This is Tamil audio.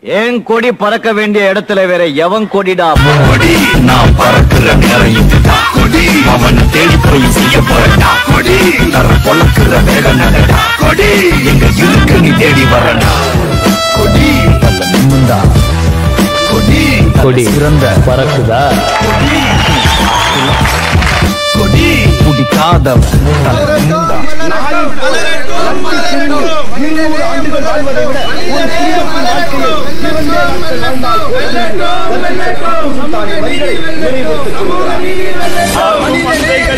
என் கொடி பறக்க வேண்டிய இடத்துல வேற எவன் கொடிடா கொடி நான் பறக்குற நேரம் இதுதான் கொடி அவனை தேடி போய் செய்ய போறடா கொடி தர பொழக்குற வேகம் நடடா கொடி எங்க இருக்கு நீ தேடி வரடா கொடி நல்ல நிம்மந்தா கொடி கொடி சிறந்த பறக்குதா கொடி பிடிக்காதவன் தலை நிமிர்ந்தா. மனிதனே